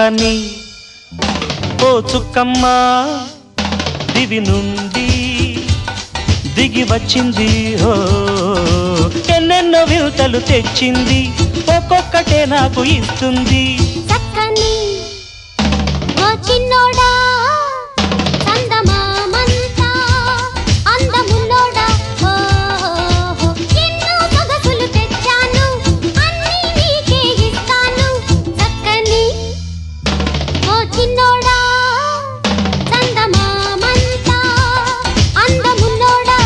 చక్కని ఓ చుక్కమ్మ దివి నుండి దిగి వచ్చింది హో ఎన్నెన్నో వింతలు తెచ్చింది ఒక్కొక్కటే నాకు ఇస్తుంది చక్కని ఓ చిన్నోడా చందమామంతా అందమున్నోడా ఓ ఎన్నో సొగసులు తెచ్చాను అన్నీ నీకే ఇస్తాను చక్కని ఓ చిన్నోడా చందమామంతా అందమున్నోడా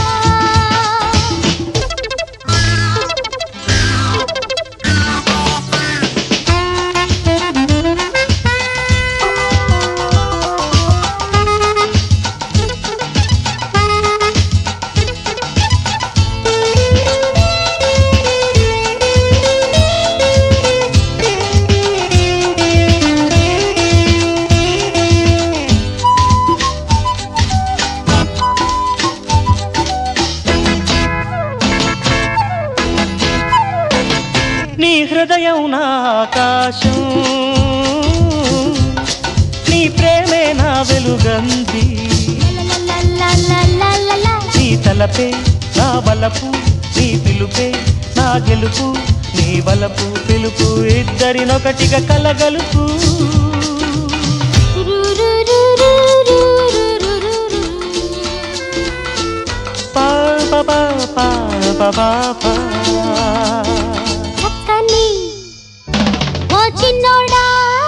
నీ హృదయం నా ఆకాశం నీ ప్రేమే నా వెలుగంది లలలలలలలలా. నీ తలపే నా బలపు నీ పిలుపే నా గెలుపు నీ బలపు పిలుపు ఇద్దరినొకటిగా కలగలుపు పా పా పా పా పా పా పా. చక్కని ఓ చిన్నోడా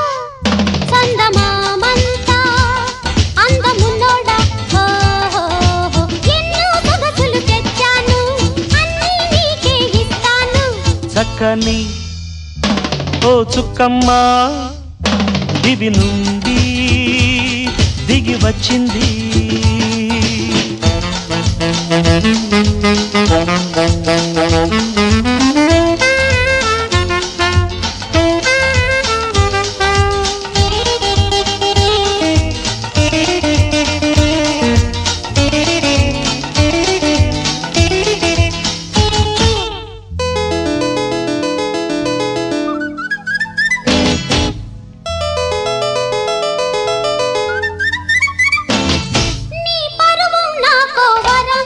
చందమామంతా అందమున్నోడా ఓ ఎన్నో సొగసులు తెచ్చాను అన్నీ నీకే ఇస్తాను చక్కని ఓ చుక్కమ్మ దివి నుండి దిగి వచ్చింది నీ పరువు నాకో వరం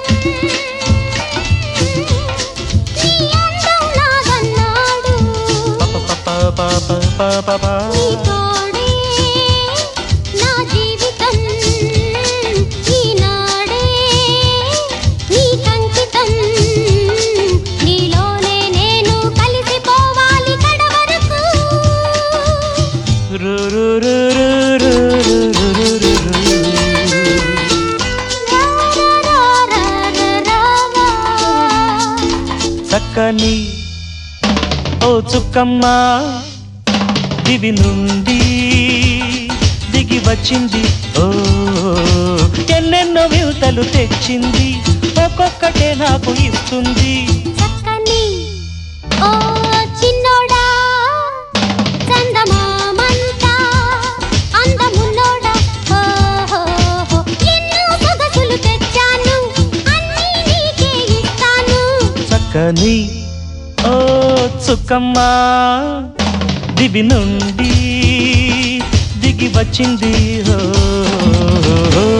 నీ అందం నాదన్నాడు నీ తోడే నా జీవితం ఈనాడే నీకంకితం నీలోనే నేను కలిసిపోవాలి కడవరకు రు రు రు రు రు రు రు రు రు. చక్కని ఓ చుక్కమ్మ దివి నుండి దిగి వచ్చింది ఓ ఎన్నెన్నో వింతలు తెచ్చింది ఒక్కొక్కటే నాకు ఇస్తుంది చక్కని ఓ చిన్నోడా చందమామంతా అందమున్నోడా ఓ ఎన్నో సొగసులు తెచ్చాను అన్నీ నీకే ఇస్తాను చక్కని ఓ చుక్కమ్మ దివి నుండి దిగి వచ్చింది ఓ